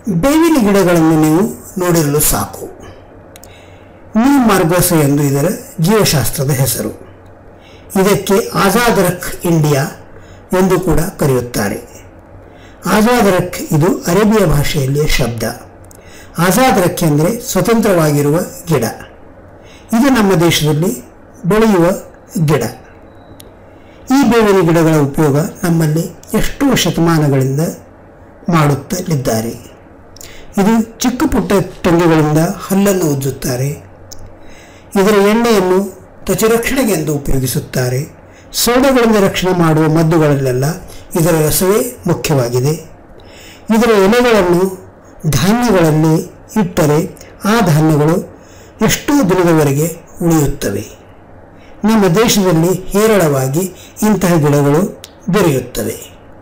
ಬೇವಿನ ಗಿಡಗಳನ್ನು ನೀವು ನೋಡಿರಲು ಸಾಕು ನ್ಯೂ ಮಾರ್ಗೋಸ ಎಂದು ಇದರ ಜೀವಶಾಸ್ತ್ರದ ಹೆಸರು ಇದಕ್ಕೆ ಆಜಾದ್ ರಖ್ ಇಂಡಿಯಾ ಎಂದು ಕೂಡ ಕರೆಯುತ್ತಾರೆ ಆಜಾದ್ ರಖ್ ಇದು ಅರೇಬಿಯ ಭಾಷೆಯಲ್ಲಿಯ ಶಬ್ದ ಆಜಾದ್ ರಖ್ ಎಂದರೆ ಸ್ವತಂತ್ರವಾಗಿರುವ ಗಿಡ ಇದು ನಮ್ಮ ದೇಶದಲ್ಲಿ ಬೆಳೆಯುವ ಗಿಡ ಈ ಬೇವಿನ ಗಿಡಗಳ ಉಪಯೋಗ ನಮ್ಮಲ್ಲಿ ಎಷ್ಟೋ ಶತಮಾನಗಳಿಂದ ಮಾಡುತ್ತಲಿದ್ದಾರೆ ಇದು ಚಿಕ್ಕ ಪುಟ್ಟ ಟೊಂಗೆಗಳಿಂದ ಹಲ್ಲನ್ನು ಉಜ್ಜುತ್ತಾರೆ ಇದರ ಎಣ್ಣೆಯನ್ನು ತ್ವಚರಕ್ಷಣೆಗೆಂದು ಉಪಯೋಗಿಸುತ್ತಾರೆ ಸೋಡಗಳಿಂದ ರಕ್ಷಣೆ ಮಾಡುವ ಮದ್ದುಗಳಲ್ಲೆಲ್ಲ ಇದರ ರಸವೇ ಮುಖ್ಯವಾಗಿದೆ ಇದರ ಎಲೆಗಳನ್ನು ಧಾನ್ಯಗಳಲ್ಲಿ ಇಟ್ಟರೆ ಆ ಧಾನ್ಯಗಳು ಎಷ್ಟೋ ದಿನದವರೆಗೆ ಉಳಿಯುತ್ತವೆ ನಮ್ಮ ದೇಶದಲ್ಲಿ ಹೇರಳವಾಗಿ ಇಂತಹ ಗಿಡಗಳು ದೊರೆಯುತ್ತವೆ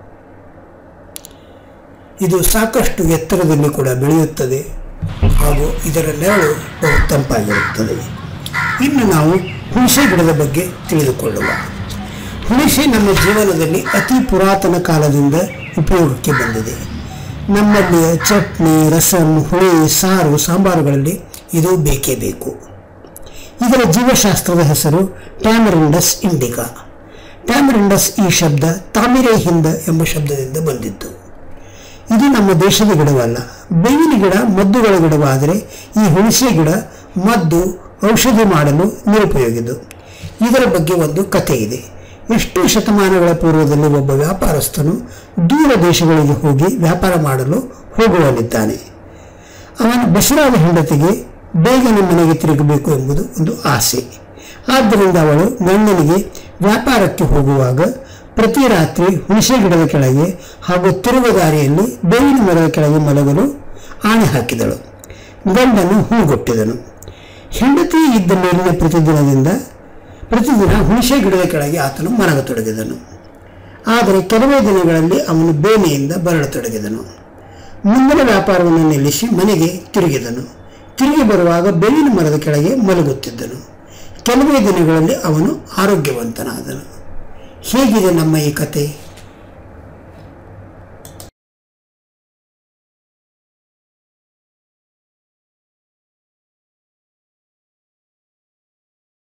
ಇದು ಸಾಕಷ್ಟು ಎತ್ತರದಲ್ಲಿ ಕೂಡ ಬೆಳೆಯುತ್ತದೆ ಹಾಗೂ ಇದರ ನೆರಳು ಬಹು ತಂಪಾಗಿರುತ್ತದೆ ಇನ್ನು ನಾವು ಹುಣಸೆ ಗಿಡದ ಬಗ್ಗೆ ತಿಳಿದುಕೊಳ್ಳುವ ಹುಣಸೆ ನಮ್ಮ ಜೀವನದಲ್ಲಿ ಅತಿ ಪುರಾತನ ಕಾಲದಿಂದ ಉಪಯೋಗಕ್ಕೆ ಬಂದಿದೆ ನಮ್ಮಲ್ಲಿಯ ಚಟ್ನಿ ರಸಂ ಹುಳಿ ಸಾರು ಸಾಂಬಾರುಗಳಲ್ಲಿ ಇದು ಬೇಕೇ ಬೇಕು ಇದರ ಜೀವಶಾಸ್ತ್ರದ ಹೆಸರು ಟ್ಯಾಮರಿಂಡಸ್ ಇಂಡಿಕಾ ಟ್ಯಾಮರಿಂಡಸ್ ಈ ಶಬ್ದ ತಾಮಿರೆ ಹಿಂದ ಎಂಬ ಶಬ್ದದಿಂದ ಬಂದಿತ್ತು ಇದು ನಮ್ಮ ದೇಶದ ಗಿಡವಲ್ಲ ಬೇವಿನ ಗಿಡ ಮದ್ದುಗಳ ಗಿಡವಾದರೆ ಈ ಹುಣಸೆ ಗಿಡ ಮದ್ದು ಔಷಧಿ ಮಾಡಲು ನಿರುಪಯೋಗಿದು ಇದರ ಬಗ್ಗೆ ಒಂದು ಕಥೆ ಇದೆ ಎಷ್ಟೋ ಶತಮಾನಗಳ ಪೂರ್ವದಲ್ಲಿ ಒಬ್ಬ ವ್ಯಾಪಾರಸ್ಥನು ದೂರ ದೇಶಗಳಿಗೆ ಹೋಗಿ ವ್ಯಾಪಾರ ಮಾಡಲು ಹೋಗುವಲ್ಲಿದ್ದಾನೆ ಅವನ ಬಸರಾದ ಹೆಂಡತಿಗೆ ಬೇಗನೆ ಮನೆಗೆ ತಿರುಗಬೇಕು ಎಂಬುದು ಒಂದು ಆಸೆ ಆದ್ದರಿಂದ ಅವಳು ಗಂಡನಿಗೆ ವ್ಯಾಪಾರಕ್ಕೆ ಹೋಗುವಾಗ ಪ್ರತಿ ರಾತ್ರಿ ಹುಣಸೆ ಗಿಡದ ಕೆಳಗೆ ಹಾಗೂ ತಿರುವು ದಾರಿಯಲ್ಲಿ ಬೇವಿನ ಮರದ ಕೆಳಗೆ ಮಲಗಲು ಆಣೆ ಹಾಕಿದಳು ಗಂಡನು ಹೂಗೊಟ್ಟಿದನು ಹೆಂಡತಿ ಇದ್ದ ಮೇಲಿನ ಪ್ರತಿದಿನದಿಂದ ಪ್ರತಿದಿನ ಹುಣಸೆ ಗಿಡದ ಕೆಳಗೆ ಆತನು ಮಲಗತೊಡಗಿದನು ಆದರೆ ಕೆಲವೇ ದಿನಗಳಲ್ಲಿ ಅವನು ಬೇನೆಯಿಂದ ಬರಳತೊಡಗಿದನು ಮುಂದಿನ ವ್ಯಾಪಾರವನ್ನು ನಿಲ್ಲಿಸಿ ಮನೆಗೆ ತಿರುಗಿದನು ತಿರುಗಿ ಬರುವಾಗ ಬೇವಿನ ಮರದ ಕೆಳಗೆ ಮಲಗುತ್ತಿದ್ದನು ಕೆಲವೇ ದಿನಗಳಲ್ಲಿ ಅವನು ಆರೋಗ್ಯವಂತನಾದನು ಹೇಗಿದೆ ನಮ್ಮ ಈ ಕತೆ